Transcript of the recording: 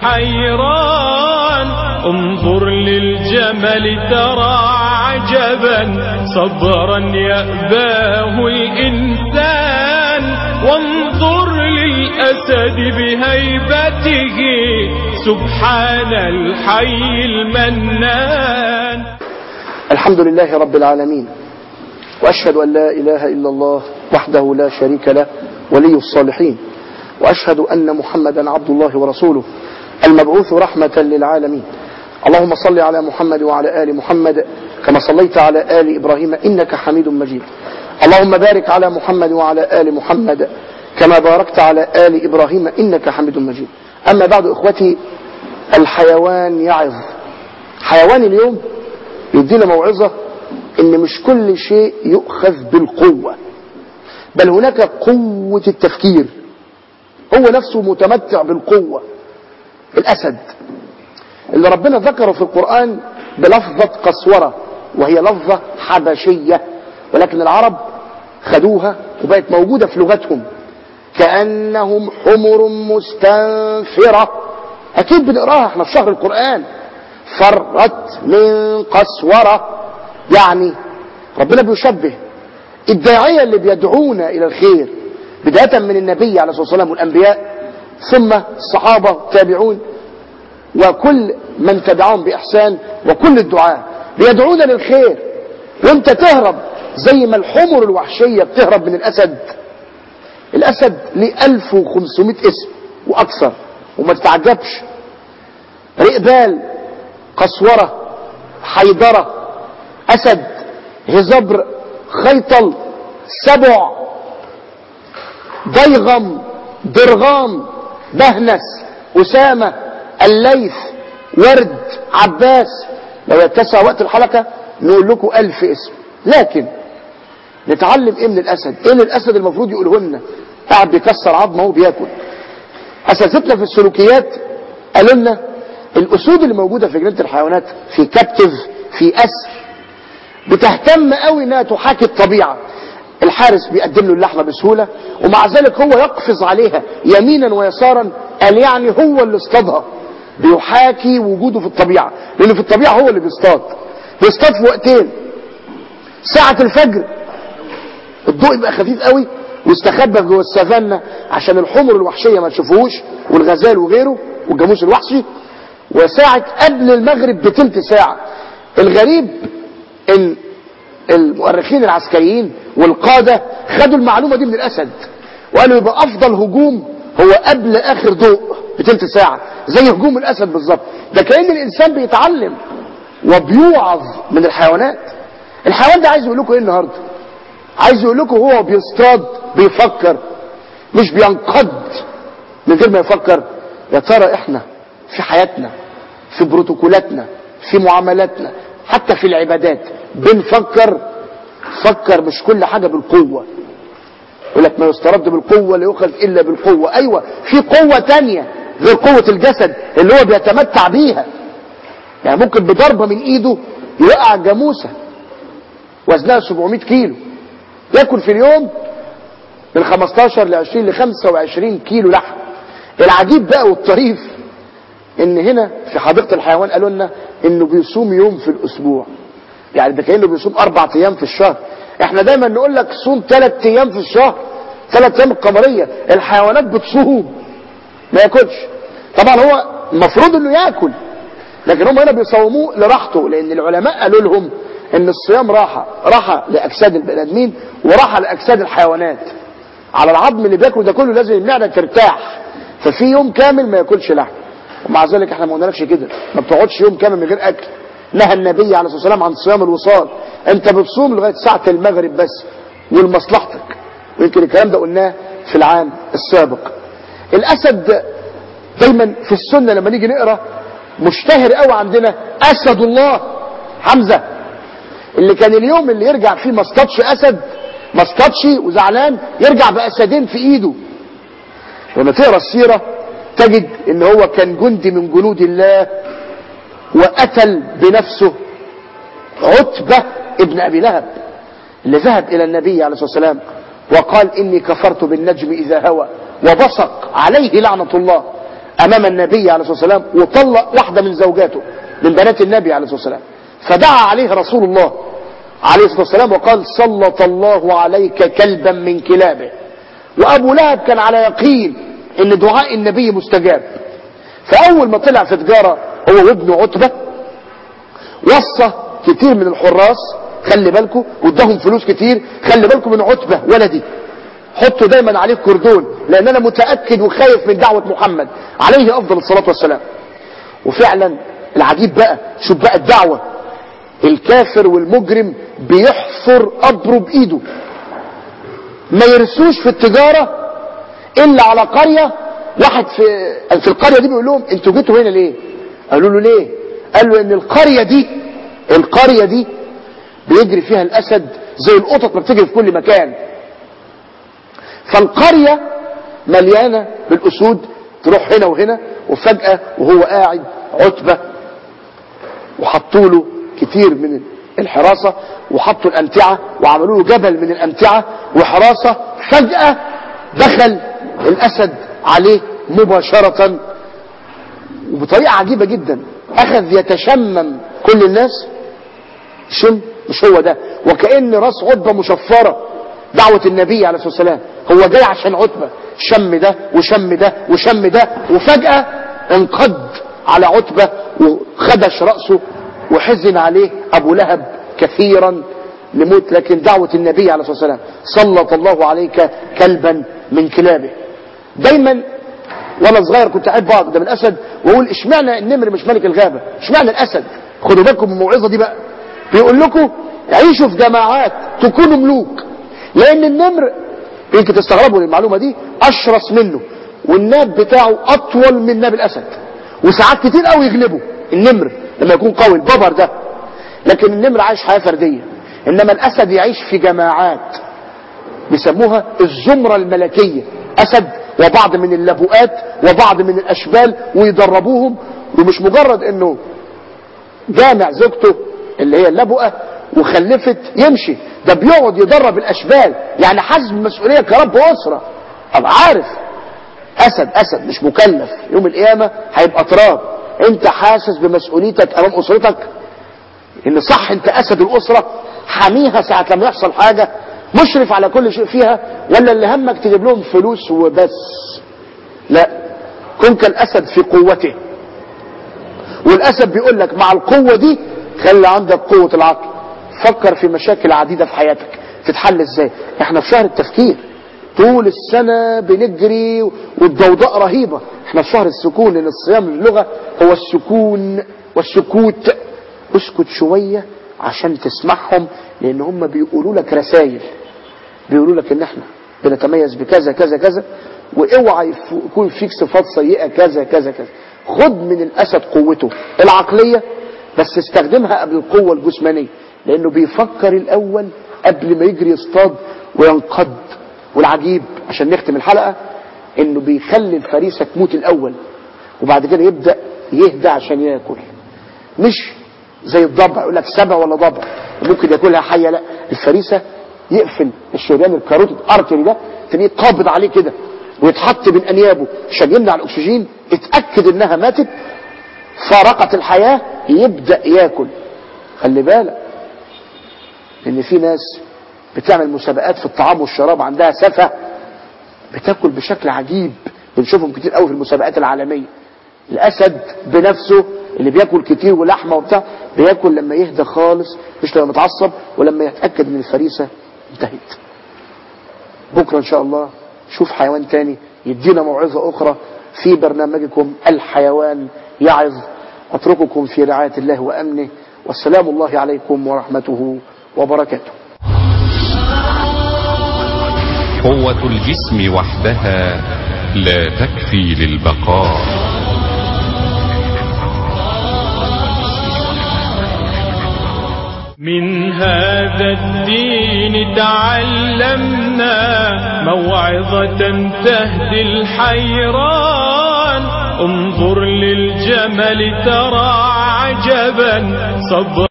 حيران انظر للجمل ترى عجبا صبرا يأباه الإنسان وانظر للأسد بهيبته سبحان الحي المنان الحمد لله رب العالمين وأشهد أن لا إله إلا الله وحده لا شريك له ولي الصالحين وأشهد أن محمدا عبد الله ورسوله المبعوث رحمة للعالمين اللهم صل على محمد وعلى آل محمد كما صليت على آل إبراهيم إنك حميد مجيد اللهم بارك على محمد وعلى آل محمد كما باركت على آل إبراهيم إنك حميد مجيد أما بعد إخوتي الحيوان يعظ حيوان اليوم يدينا موعظة إن مش كل شيء يؤخذ بالقوة بل هناك قوة التفكير هو نفسه متمتع بالقوة الأسد اللي ربنا ذكره في القرآن بلفظة قسورة وهي لفظة حبشية ولكن العرب خدوها وبقت موجودة في لغتهم كأنهم حمر مستنفرة أكيد بنقراها احنا في شهر القرآن فرت من قسورة يعني ربنا بيشبه الداعية اللي بيدعونا إلى الخير بداية من النبي عليه الصلاة والسلام والأنبياء ثم الصحابة التابعون وكل من تبعهم بإحسان وكل الدعاء بيدعونا للخير وانت تهرب زي ما الحمر الوحشية بتهرب من الأسد الأسد ليه 1500 اسم وأكثر وما تتعجبش رئبال قسورة حيدرة أسد هزبر خيطل سبع ضيغم درغام بهنس أسامة الليث ورد عباس لو يتسع وقت الحلقة نقول لكم ألف اسم لكن نتعلم ايه من الأسد ايه اللي الأسد المفروض يقوله لنا قاعد بيكسر عظمه وبياكل أساتذتنا في السلوكيات قالوا لنا الأسود اللي موجودة في جنينة الحيوانات في كابتف في أسر بتهتم قوي انها تحاكي الطبيعة الحارس بيقدم له اللحمة بسهولة ومع ذلك هو يقفز عليها يمينا ويسارا قال يعني هو اللي اصطادها بيحاكي وجوده في الطبيعة لأنه في الطبيعة هو اللي بيصطاد بيصطاد في وقتين ساعة الفجر الضوء يبقى خفيف قوي واستخبى جوه السافانا عشان الحمر الوحشية ما تشوفوهوش والغزال وغيره والجاموس الوحشي وساعة قبل المغرب بتلت ساعة الغريب ان المؤرخين العسكريين والقادة خدوا المعلومة دي من الأسد وقالوا يبقى أفضل هجوم هو قبل آخر ضوء بتلت ساعة زي هجوم الأسد بالظبط ده كأن الإنسان بيتعلم وبيوعظ من الحيوانات الحيوان ده عايز يقول لكم ايه النهارده عايز يقول لكم هو بيصطاد بيفكر مش بينقض من غير ما يفكر يا ترى احنا في حياتنا في بروتوكولاتنا في معاملاتنا حتى في العبادات بنفكر فكر مش كل حاجة بالقوة يقول لك ما يسترد بالقوة لا يؤخذ إلا بالقوة أيوة في قوة تانية غير قوة الجسد اللي هو بيتمتع بيها يعني ممكن بضربة من إيده يوقع جاموسة وزنها 700 كيلو ياكل في اليوم من 15 ل 20 ل 25 كيلو لحم العجيب بقى والطريف ان هنا في حديقة الحيوان قالوا لنا انه بيصوم يوم في الاسبوع يعني ده كأنه بيصوم اربع ايام في الشهر احنا دايما نقول لك صوم ثلاث ايام في الشهر ثلاث ايام القمرية الحيوانات بتصوم ما ياكلش طبعا هو المفروض انه ياكل لكن هم هنا بيصوموه لراحته لان العلماء قالوا لهم ان الصيام راحة راحة لاجساد البني ادمين وراحة لاجساد الحيوانات على العظم اللي بياكله ده كله لازم المعده ترتاح ففي يوم كامل ما ياكلش لحم ومع ذلك احنا ما قلنالكش كده ما بتقعدش يوم كامل من غير اكل نهى النبي عليه الصلاه والسلام عن صيام الوصال انت بتصوم لغايه ساعه المغرب بس ولمصلحتك ويمكن الكلام ده قلناه في العام السابق الاسد دايما في السنه لما نيجي نقرا مشتهر قوي عندنا اسد الله حمزه اللي كان اليوم اللي يرجع فيه ما اصطادش اسد ما اصطادش وزعلان يرجع باسدين في ايده لما تقرا السيره تجد ان هو كان جندي من جنود الله وقتل بنفسه عتبة ابن ابي لهب اللي ذهب الى النبي عليه الصلاة والسلام وقال اني كفرت بالنجم اذا هوى وبصق عليه لعنة الله امام النبي عليه الصلاه والسلام وطلق واحده من زوجاته من بنات النبي عليه الصلاه والسلام فدعا عليه رسول الله عليه الصلاه والسلام وقال سلط الله عليك كلبا من كلابه وابو لهب كان على يقين ان دعاء النبي مستجاب فاول ما طلع في تجاره هو وابنه عتبه وصى كتير من الحراس خلي بالكم واداهم فلوس كتير خلي بالكم من عتبه ولدي حطوا دايما عليه كردون لان انا متاكد وخايف من دعوه محمد عليه افضل الصلاه والسلام وفعلا العجيب بقى شوف بقى الدعوه الكافر والمجرم بيحفر قبره بايده ما يرسوش في التجاره الا على قريه واحد في في القريه دي بيقول لهم انتوا جيتوا هنا ليه قالوا له ليه قال له ان القريه دي القريه دي بيجري فيها الاسد زي القطط ما بتجري في كل مكان فالقريه مليانه بالاسود تروح هنا وهنا وفجاه وهو قاعد عتبه وحطوا له كتير من الحراسه وحطوا الامتعه وعملوا له جبل من الامتعه وحراسه فجاه دخل الاسد عليه مباشره وبطريقه عجيبه جدا اخذ يتشمم كل الناس شم مش هو ده وكأن راس عتبة مشفرة دعوة النبي عليه الصلاة والسلام هو جاي عشان عتبة شم ده وشم ده وشم ده وفجأة انقض على عتبة وخدش رأسه وحزن عليه أبو لهب كثيرا لموت لكن دعوة النبي عليه الصلاة والسلام سلط الله عليك كلبا من كلابه دايما وانا صغير كنت قاعد بقعد قدام الاسد واقول اشمعنى النمر مش ملك الغابه اشمعنى الاسد خدوا بالكم من الموعظه دي بقى بيقول لكم عيشوا في جماعات تكونوا ملوك لان النمر يمكن تستغربوا المعلومه دي اشرس منه والناب بتاعه اطول من ناب الاسد وساعات كتير قوي يغلبه النمر لما يكون قوي الببر ده لكن النمر عايش حياه فرديه انما الاسد يعيش في جماعات بيسموها الزمره الملكيه اسد وبعض من اللبؤات وبعض من الاشبال ويدربوهم ومش مجرد انه جامع زوجته اللي هي اللبؤه وخلفت يمشي ده بيقعد يدرب الاشبال يعني حاسس بالمسؤوليه كرب اسره ابقى عارف اسد اسد مش مكلف يوم القيامه هيبقى تراب انت حاسس بمسؤوليتك امام اسرتك ان صح انت اسد الاسره حاميها ساعه لما يحصل حاجه مشرف على كل شيء فيها ولا اللي همك تجيب لهم فلوس وبس لا كن كالاسد في قوته والاسد بيقول لك مع القوه دي خلي عندك قوه العقل فكر في مشاكل عديده في حياتك تتحل ازاي احنا في شهر التفكير طول السنة بنجري والضوضاء رهيبة احنا في شهر السكون لان الصيام اللغة هو السكون والسكوت اسكت شوية عشان تسمعهم لان هم بيقولوا لك رسائل بيقولوا لك ان احنا بنتميز بكذا كذا كذا واوعى يكون فيك صفات سيئة كذا كذا كذا خد من الاسد قوته العقلية بس استخدمها قبل القوة الجسمانية لانه بيفكر الاول قبل ما يجري يصطاد وينقض والعجيب عشان نختم الحلقة انه بيخلي الفريسة تموت الاول وبعد كده يبدأ يهدى عشان ياكل مش زي الضبع يقول لك سبع ولا ضبع ممكن ياكلها حية لا الفريسة يقفل الشريان الكاروتيد ارتري ده تلاقيه قابض عليه كده ويتحط بين انيابه عشان يمنع الاكسجين اتاكد انها ماتت فارقت الحياه يبدا ياكل خلي بالك ان في ناس بتعمل مسابقات في الطعام والشراب عندها سفه بتاكل بشكل عجيب بنشوفهم كتير قوي في المسابقات العالميه الاسد بنفسه اللي بياكل كتير ولحمه وبتاع بياكل لما يهدى خالص مش لما متعصب ولما يتاكد ان الفريسه انتهت بكره ان شاء الله شوف حيوان تاني يدينا موعظه اخرى في برنامجكم الحيوان يعظ اترككم في رعايه الله وامنه والسلام الله عليكم ورحمته وبركاته قوة الجسم وحدها لا تكفي للبقاء من هذا الدين تعلمنا موعظة تهدي الحيران انظر للجمل ترى عجبا صبر